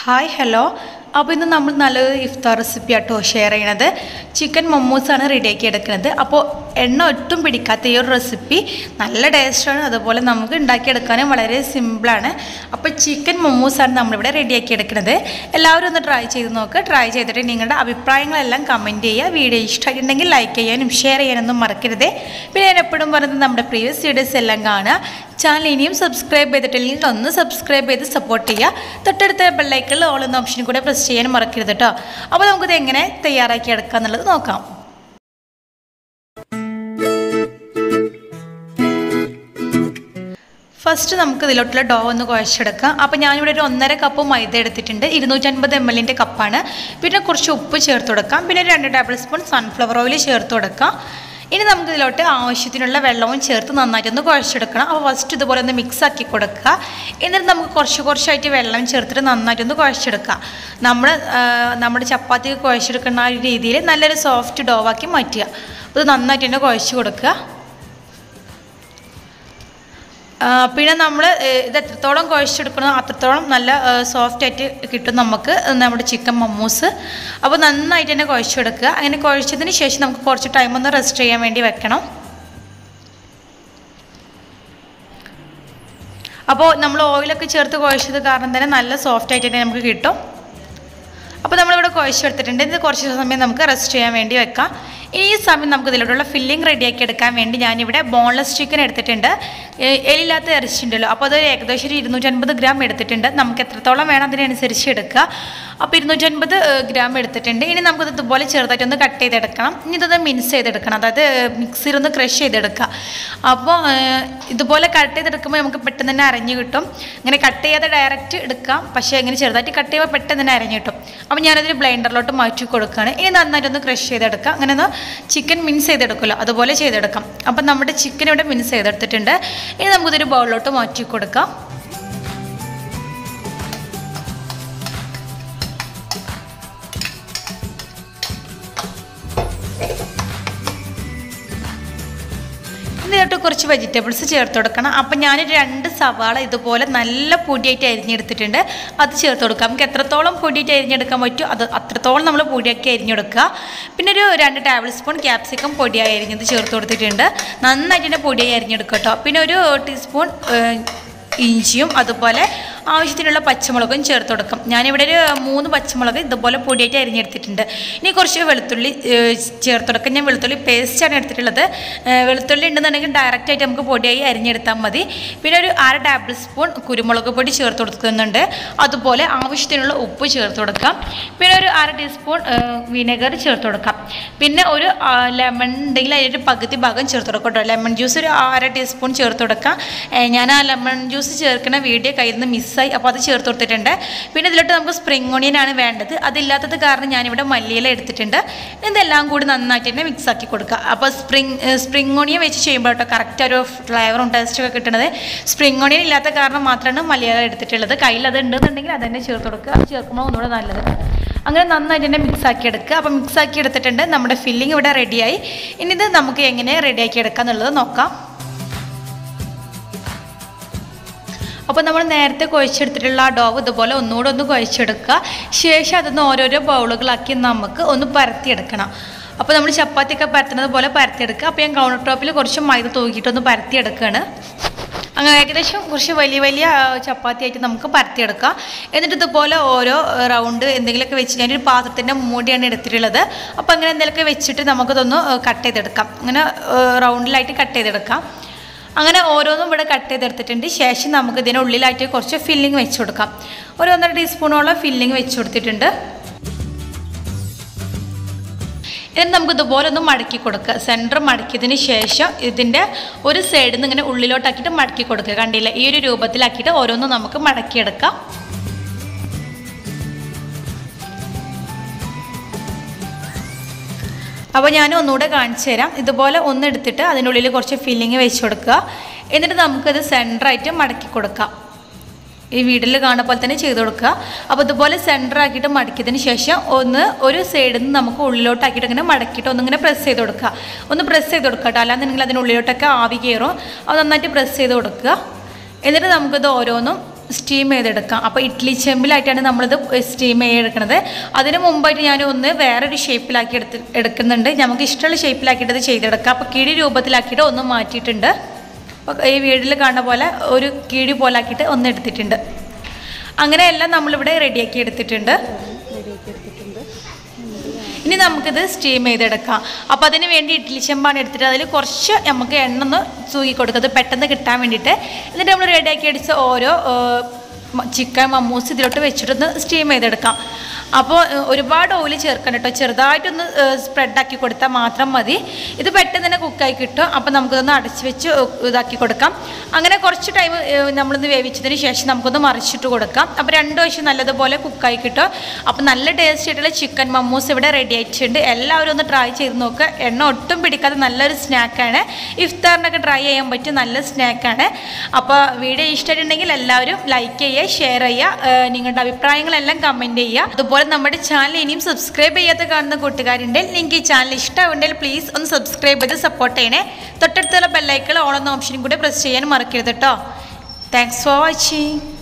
hi hello അപ്പോൾ ഇന്ന് നമ്മൾ നല്ലൊരു ഇഫ്താർ റെസിപ്പി ആട്ടോ ഷെയർ ചെയ്യണത് ചിക്കൻ മൊമ്മൂസാണ് റെഡിയാക്കി എടുക്കുന്നത് അപ്പോൾ എണ്ണ ഒട്ടും പിടിക്കാത്ത ഈ ഒരു റെസിപ്പി നല്ല ടേസ്റ്റാണ് അതുപോലെ നമുക്ക് ഉണ്ടാക്കിയെടുക്കാനും വളരെ സിമ്പിളാണ് അപ്പോൾ ചിക്കൻ മൊമ്മൂസാണ് നമ്മളിവിടെ റെഡിയാക്കി എടുക്കുന്നത് എല്ലാവരും ഒന്ന് ട്രൈ ചെയ്ത് നോക്കുക ട്രൈ ചെയ്തിട്ട് നിങ്ങളുടെ അഭിപ്രായങ്ങളെല്ലാം കമൻറ്റ് ചെയ്യുക വീഡിയോ ഇഷ്ടമായിട്ടുണ്ടെങ്കിൽ ലൈക്ക് ചെയ്യാനും ഷെയർ ചെയ്യാനൊന്നും മറക്കരുത് പിന്നെ ഞാൻ എപ്പോഴും പറയുന്നത് നമ്മുടെ പ്രീവിയസ് വീഡിയോസ് എല്ലാം കാണുക ചാനൽ ഇനിയും സബ്സ്ക്രൈബ് ചെയ്തിട്ടില്ലെങ്കിൽ ഒന്ന് സബ്സ്ക്രൈബ് ചെയ്ത് സപ്പോർട്ട് ചെയ്യുക തൊട്ടടുത്ത ബെല്ലൈക്കണിൽ ഓൾ എന്ന ഓപ്ഷൻ കൂടെ പ്രസ് ചെയ്യാൻ മറക്കരുത് കേട്ടോ അപ്പോൾ നമുക്കിത് എങ്ങനെ തയ്യാറാക്കി എടുക്കാം എന്നുള്ളത് നോക്കാം ഫസ്റ്റ് നമുക്ക് ഇതിലോട്ടുള്ള ഡോ ഒന്ന് കുഴച്ചെടുക്കാം അപ്പോൾ ഞാനിവിടെ ഒരു ഒന്നര കപ്പ് മൈദ എടുത്തിട്ടുണ്ട് ഇരുന്നൂറ്റൻപത് എം എല്ലിൻ്റെ കപ്പാണ് പിന്നെ കുറച്ച് ഉപ്പ് ചേർത്ത് കൊടുക്കാം പിന്നെ ഒരു രണ്ട് ടേബിൾ സ്പൂൺ സൺഫ്ലവർ ഓയിൽ ചേർത്ത് കൊടുക്കാം ഇനി നമുക്ക് ഇതിലോട്ട് ആവശ്യത്തിനുള്ള വെള്ളവും ചേർത്ത് നന്നായിട്ടൊന്ന് കുഴച്ചെടുക്കണം അപ്പോൾ ഫസ്റ്റ് ഇതുപോലെ ഒന്ന് മിക്സ് ആക്കി കൊടുക്കുക എന്നിട്ട് നമുക്ക് കുറച്ച് കുറച്ചായിട്ട് വെള്ളം ചേർത്തിട്ട് നന്നായിട്ടൊന്ന് കുഴച്ചെടുക്കുക നമ്മൾ നമ്മുടെ ചപ്പാത്തി കുഴച്ചെടുക്കുന്ന ആ ഒരു രീതിയിൽ നല്ലൊരു സോഫ്റ്റ് ഡോവാക്കി മാറ്റുക അത് നന്നായിട്ട് തന്നെ കുഴച്ച് കൊടുക്കുക പിന്നെ നമ്മൾ ഇത് എത്രത്തോളം കുഴച്ചെടുക്കണോ അത്രത്തോളം നല്ല സോഫ്റ്റ് ആയിട്ട് കിട്ടും നമുക്ക് നമ്മുടെ ചിക്കൻ മമ്മൂസ് അപ്പോൾ നന്നായിട്ട് തന്നെ കുഴച്ചെടുക്കുക അങ്ങനെ കുഴച്ചതിന് ശേഷം നമുക്ക് കുറച്ച് ടൈം ഒന്ന് റെസ്റ്റ് ചെയ്യാൻ വേണ്ടി വെക്കണം അപ്പോൾ നമ്മൾ ഓയിലൊക്കെ ചേർത്ത് കുഴച്ചത് കാരണം തന്നെ നല്ല സോഫ്റ്റ് ആയിട്ട് തന്നെ നമുക്ക് കിട്ടും അപ്പോൾ നമ്മളിവിടെ കുഴച്ചെടുത്തിട്ടുണ്ട് ഇത് കുറച്ച് സമയം നമുക്ക് റെസ്റ്റ് ചെയ്യാൻ വേണ്ടി വെക്കാം ഇനി ഈ സമയം നമുക്ക് ഇതിലോട്ടുള്ള ഫില്ലിംഗ് റെഡിയാക്കി എടുക്കാൻ വേണ്ടി ഞാനിവിടെ ബോൺലെസ് ചിക്കൻ എടുത്തിട്ടുണ്ട് എലില്ലാത്ത ഇറച്ചി ഉണ്ടല്ലോ അപ്പോൾ അത് ഏകദേശം ഒരു ഇരുന്നൂറ്റൻപത് ഗ്രാം എടുത്തിട്ടുണ്ട് നമുക്ക് എത്രത്തോളം വേണം അതിനനുസരിച്ച് എടുക്കുക അപ്പോൾ ഇരുന്നൂറ്റൻപത് ഗ്രാം എടുത്തിട്ടുണ്ട് ഇനി നമുക്കത് ഇതുപോലെ ചെറുതായിട്ടൊന്ന് കട്ട് ചെയ്തെടുക്കണം ഇനി ഇതൊന്ന് മിൻസ് ചെയ്തെടുക്കണം അതായത് മിക്സിയിൽ ഒന്ന് ക്രഷ് ചെയ്തെടുക്കുക അപ്പോൾ ഇതുപോലെ കട്ട് ചെയ്തെടുക്കുമ്പോൾ നമുക്ക് പെട്ടെന്ന് തന്നെ അരഞ്ഞു കിട്ടും ഇങ്ങനെ കട്ട് ചെയ്യാതെ ഡയറക്റ്റ് എടുക്കാം പക്ഷേ ഇങ്ങനെ ചെറുതായിട്ട് കട്ട് ചെയ്യുമ്പോൾ പെട്ടെന്ന് തന്നെ അരഞ്ഞു കിട്ടും അപ്പോൾ ഞാനതൊരു ബ്ലെൻഡറിലോട്ട് മാറ്റി കൊടുക്കുകയാണ് ഇനി നന്നായിട്ടൊന്ന് ക്രഷ് ചെയ്തെടുക്കാം അങ്ങനെ ഒന്ന് ചിക്കൻ മിൻസ് ചെയ്തെടുക്കുമല്ലോ അതുപോലെ ചെയ്തെടുക്കാം അപ്പം നമ്മുടെ ചിക്കൻ ഇവിടെ മിൻസ് ചെയ്തെടുത്തിട്ടുണ്ട് ഇനി നമുക്കിതൊരു ബൗളിലോട്ട് മാറ്റി കൊടുക്കാം ഇതിലോട്ട് കുറച്ച് വെജിറ്റബിൾസ് ചേർത്ത് കൊടുക്കണം അപ്പം ഞാൻ രണ്ട് സവാള ഇതുപോലെ നല്ല പൊടിയായിട്ട് അരിഞ്ഞെടുത്തിട്ടുണ്ട് അത് ചേർത്ത് കൊടുക്കാം നമുക്ക് എത്രത്തോളം പൊടിയായിട്ട് അരിഞ്ഞെടുക്കാൻ പറ്റുമോ അത് അത്രത്തോളം നമ്മൾ പൊടിയാക്കി അരിഞ്ഞെടുക്കുക പിന്നെ ഒരു രണ്ട് ടേബിൾ സ്പൂൺ ക്യാപ്സിക്കം പൊടിയായി അരിഞ്ഞത് ചേർത്ത് കൊടുത്തിട്ടുണ്ട് നന്നായിട്ട് തന്നെ പൊടിയായി അരിഞ്ഞെടുക്കുക കേട്ടോ പിന്നെ ഒരു ടീസ്പൂൺ ഇഞ്ചിയും അതുപോലെ ആവശ്യത്തിനുള്ള പച്ചമുളകും ചേർത്ത് കൊടുക്കും ഞാനിവിടെ ഒരു മൂന്ന് പച്ചമുളക് ഇതുപോലെ പൊടിയായിട്ട് അരിഞ്ഞെടുത്തിട്ടുണ്ട് ഇനി കുറച്ച് വെളുത്തുള്ളി ചേർത്ത് കൊടുക്കാം ഞാൻ വെളുത്തുള്ളി പേസ്റ്റാണ് എടുത്തിട്ടുള്ളത് വെളുത്തുള്ളി ഉണ്ടെന്നുണ്ടെങ്കിൽ ഡയറക്റ്റായിട്ട് നമുക്ക് പൊടിയായി അരിഞ്ഞെടുത്താൽ മതി പിന്നെ ഒരു അര ടേബിൾ സ്പൂൺ കുരുമുളക് പൊടി ചേർത്ത് കൊടുക്കുന്നുണ്ട് അതുപോലെ ആവശ്യത്തിനുള്ള ഉപ്പ് ചേർത്ത് കൊടുക്കാം പിന്നെ ഒരു അര ടീസ്പൂൺ വിനെഗർ ചേർത്ത് കൊടുക്കാം പിന്നെ ഒരു ലെമൺ ഉണ്ടെങ്കിൽ അതിൻ്റെ പകുതി ഭാഗം ചേർത്ത് കൊടുക്കാം കേട്ടോ ലെമൺ ജ്യൂസ് ഒരു അര ടീസ്പൂൺ ചേർത്ത് കൊടുക്കാം ഞാൻ ആ ലെമൺ ജ്യൂസ് ചേർക്കുന്ന വീഡിയോ കയ്യിൽ നിന്ന് മിസ്സായി അപ്പോൾ അത് ചേർത്ത് കൊടുത്തിട്ടുണ്ട് പിന്നെ ഇതിലോട്ട് നമുക്ക് സ്പ്രിംഗ് ഓണിയനാണ് വേണ്ടത് അതില്ലാത്തത് കാരണം ഞാനിവിടെ മല്ലിയില എടുത്തിട്ടുണ്ട് ഇതെല്ലാം കൂടി നന്നായിട്ട് തന്നെ മിക്സ് ആക്കി കൊടുക്കുക അപ്പോൾ സ്പ്രിംഗ് സ്പ്രിംഗ് ഓണിയൻ വെച്ച് ചെയ്യുമ്പോൾ കേട്ടോ കറക്റ്റ് ഒരു ഫ്ലേവറും ടേസ്റ്റൊക്കെ കിട്ടുന്നത് സ്പ്രിംഗ് ഓണിയൻ ഇല്ലാത്ത കാരണം മാത്രമാണ് മല്ലിയില എടുത്തിട്ടുള്ളത് കയ്യിൽ അത് ഉണ്ടെന്നുണ്ടെങ്കിൽ അത് തന്നെ ചേർത്ത് കൊടുക്കുക അത് ചേർക്കുമ്പോൾ ഒന്നുകൂടെ നല്ലത് അങ്ങനെ നന്നായിട്ട് തന്നെ മിക്സ് ആക്കി എടുക്കുക അപ്പോൾ മിക്സ് ആക്കി എടുത്തിട്ടുണ്ട് നമ്മുടെ ഫില്ലിംഗ് ഇവിടെ റെഡിയായി ഇനി ഇത് നമുക്ക് എങ്ങനെ റെഡിയാക്കി എടുക്കാം എന്നുള്ളത് നോക്കാം അപ്പോൾ നമ്മൾ നേരത്തെ കുഴച്ചെടുത്തിട്ടുള്ള ആ ഡോവ് ഇതുപോലെ ഒന്നുകൂടെ ഒന്ന് കുഴച്ചെടുക്കുക ശേഷം അതൊന്ന് ഓരോരോ ബൗളുകളാക്കി നമുക്ക് ഒന്ന് പരത്തിയെടുക്കണം അപ്പോൾ നമ്മൾ ചപ്പാത്തിയൊക്കെ പരത്തുന്നത് പോലെ പരത്തിയെടുക്കുക അപ്പോൾ ഞാൻ കൗണ്ടർ ടോപ്പിൽ കുറച്ച് മൈദ തൂക്കിയിട്ടൊന്ന് പരത്തിയെടുക്കുകയാണ് അങ്ങനെ ഏകദേശം കുറച്ച് വലിയ വലിയ ചപ്പാത്തി ആയിട്ട് നമുക്ക് പരത്തിയെടുക്കാം എന്നിട്ട് ഇതുപോലെ ഓരോ റൗണ്ട് എന്തെങ്കിലുമൊക്കെ വെച്ച് ഞാനൊരു പാത്രത്തിൻ്റെ മൂടിയാണ് എടുത്തിട്ടുള്ളത് അപ്പോൾ അങ്ങനെ എന്തെങ്കിലുമൊക്കെ വെച്ചിട്ട് നമുക്കതൊന്ന് കട്ട് ചെയ്തെടുക്കാം അങ്ങനെ റൗണ്ടിലായിട്ട് കട്ട് ചെയ്തെടുക്കാം അങ്ങനെ ഓരോന്നും ഇവിടെ കട്ട് ചെയ്തെടുത്തിട്ടുണ്ട് ശേഷം നമുക്ക് ഇതിനുള്ളിലായിട്ട് കുറച്ച് ഫില്ലിങ് വെച്ച് കൊടുക്കാം ഒരു ഒന്നര ടീസ്പൂണോളം ഫില്ലിങ് വെച്ച് കൊടുത്തിട്ടുണ്ട് എന്നിട്ട് നമുക്ക് ഇതുപോലെ ഒന്ന് മടക്കി കൊടുക്കുക സെൻറ്റർ മടക്കിയതിന് ശേഷം ഇതിൻ്റെ ഒരു സൈഡിൽ നിന്ന് ഇങ്ങനെ ഉള്ളിലോട്ടാക്കിയിട്ട് മടക്കി കൊടുക്കുക കണ്ടില്ല ഈ ഒരു രൂപത്തിലാക്കിയിട്ട് ഓരോന്നും നമുക്ക് മടക്കിയെടുക്കാം അപ്പോൾ ഞാൻ ഒന്നുകൂടെ കാണിച്ചു തരാം ഇതുപോലെ ഒന്ന് എടുത്തിട്ട് അതിനുള്ളിൽ കുറച്ച് ഫില്ലിങ് വെച്ച് കൊടുക്കുക എന്നിട്ട് നമുക്കത് സെൻറ്ററായിട്ട് മടക്കി കൊടുക്കാം ഈ വീട്ടിൽ കാണുന്ന പോലെ തന്നെ ചെയ്ത് കൊടുക്കുക അപ്പോൾ ഇതുപോലെ സെൻറ്റർ ആക്കിയിട്ട് മടക്കിയതിന് ശേഷം ഒന്ന് ഒരു സൈഡിൽ നിന്ന് നമുക്ക് ഉള്ളിലോട്ടാക്കിയിട്ട് ഇങ്ങനെ മടക്കിയിട്ട് ഒന്നിങ്ങനെ പ്രസ് ചെയ്ത് കൊടുക്കുക ഒന്ന് പ്രസ് ചെയ്ത് കൊടുക്കുക കേട്ടോ അല്ലാന്നുണ്ടെങ്കിൽ അതിനുള്ളിലോട്ടൊക്കെ ആവി കയറും അത് നന്നായിട്ട് പ്രസ് ചെയ്ത് കൊടുക്കുക എന്നിട്ട് നമുക്കിത് ഓരോന്നും സ്റ്റീം ചെയ്തെടുക്കാം അപ്പോൾ ഇഡ്ഡലി ചെമ്പിലായിട്ടാണ് നമ്മളിത് സ്റ്റീം ചെയ്തെടുക്കുന്നത് അതിന് മുമ്പായിട്ട് ഞാൻ ഒന്ന് വേറൊരു ഷേപ്പിലാക്കി എടുത്ത് എടുക്കുന്നുണ്ട് നമുക്ക് ഇഷ്ടമുള്ള ഷേപ്പിലാക്കിയിട്ട് ഇത് ചെയ്തെടുക്കാം അപ്പോൾ കിഴി രൂപത്തിലാക്കിയിട്ട് ഒന്ന് മാറ്റിയിട്ടുണ്ട് അപ്പോൾ ഈ വീട്ടിൽ കാണുന്ന പോലെ ഒരു കിഴി പോലെ ആക്കിയിട്ട് ഒന്ന് എടുത്തിട്ടുണ്ട് അങ്ങനെ എല്ലാം നമ്മളിവിടെ റെഡിയാക്കി എടുത്തിട്ടുണ്ട് റെഡിയാക്കി എടുത്തിട്ടുണ്ട് ഇനി നമുക്കിത് സ്റ്റീം ചെയ്തെടുക്കാം അപ്പോൾ അതിന് വേണ്ടി ഇഡ്ഡലി ചെമ്പാണ് എടുത്തിട്ട് അതിൽ കുറച്ച് നമുക്ക് എണ്ണ ഒന്ന് തൂക്കി കൊടുക്കുക അത് പെട്ടെന്ന് കിട്ടാൻ വേണ്ടിയിട്ട് എന്നിട്ട് നമ്മൾ റെഡിയാക്കി അടിച്ച ഓരോ ചിക്കൻ മമ്മൂസ് ഇതിലോട്ട് വെച്ചിട്ടൊന്ന് സ്റ്റീം ചെയ്തെടുക്കാം അപ്പോൾ ഏഹ്, ഒരുപാട് ഓയിൽ ചേർക്കണം കേട്ടോ ചെറുതായിട്ടൊന്ന് സ്പ്രെഡാക്കി കൊടുത്താൽ മാത്രം മതി ഇത് പെട്ടെന്ന് തന്നെ കുക്കായി കിട്ടും അപ്പോൾ നമുക്കിതൊന്ന് അടച്ച് വെച്ച് ഏഹ്, ഇതാക്കി കൊടുക്കാം അങ്ങനെ കുറച്ച് ടൈം നമ്മളിത് വേവിച്ചതിന് ശേഷം നമുക്കൊന്ന് മറിച്ചിട്ട് കൊടുക്കാം അപ്പോൾ രണ്ട് വശം നല്ലതുപോലെ കുക്കായി കിട്ടും അപ്പോൾ നല്ല ടേസ്റ്റ് ആയിട്ടുള്ള ചിക്കൻ മമ്മൂസ് ഇവിടെ റെഡി ആയിട്ടുണ്ട് എല്ലാവരും ഒന്ന് ട്രൈ ചെയ്ത് നോക്കുക എണ്ണ ഒട്ടും പിടിക്കാത്ത നല്ലൊരു സ്നാക്കാണ് ഇഫ്താറിനൊക്കെ ട്രൈ ചെയ്യാൻ പറ്റിയ നല്ല സ്നാക്കാണ് അപ്പോൾ വീഡിയോ ഇഷ്ടമായിട്ടുണ്ടെങ്കിൽ എല്ലാവരും ലൈക്ക് ചെയ്യുക ഷെയർ ചെയ്യുക ഏഹ് നിങ്ങളുടെ അഭിപ്രായങ്ങളെല്ലാം കമൻറ്റ് ചെയ്യുക അതുപോലെ നമ്മുടെ ചാനൽ ഇനിയും സബ്സ്ക്രൈബ് ചെയ്യാത്ത കാണുന്ന കൂട്ടുകാരുണ്ടെങ്കിൽ നിങ്ങൾക്ക് ഈ ചാനൽ ഇഷ്ടമുണ്ടെങ്കിൽ പ്ലീസ് ഒന്ന് സബ്സ്ക്രൈബ് ചെയ്ത് സപ്പോർട്ട് ചെയ്യണേ തൊട്ടടുത്തുള്ള ബെല്ലൈക്കൾ ഓൺ എന്ന ഓപ്ഷനും കൂടെ പ്രസ് ചെയ്യാൻ മറക്കരുത് കേട്ടോ താങ്ക്സ് ഫോർ വാച്ചിങ്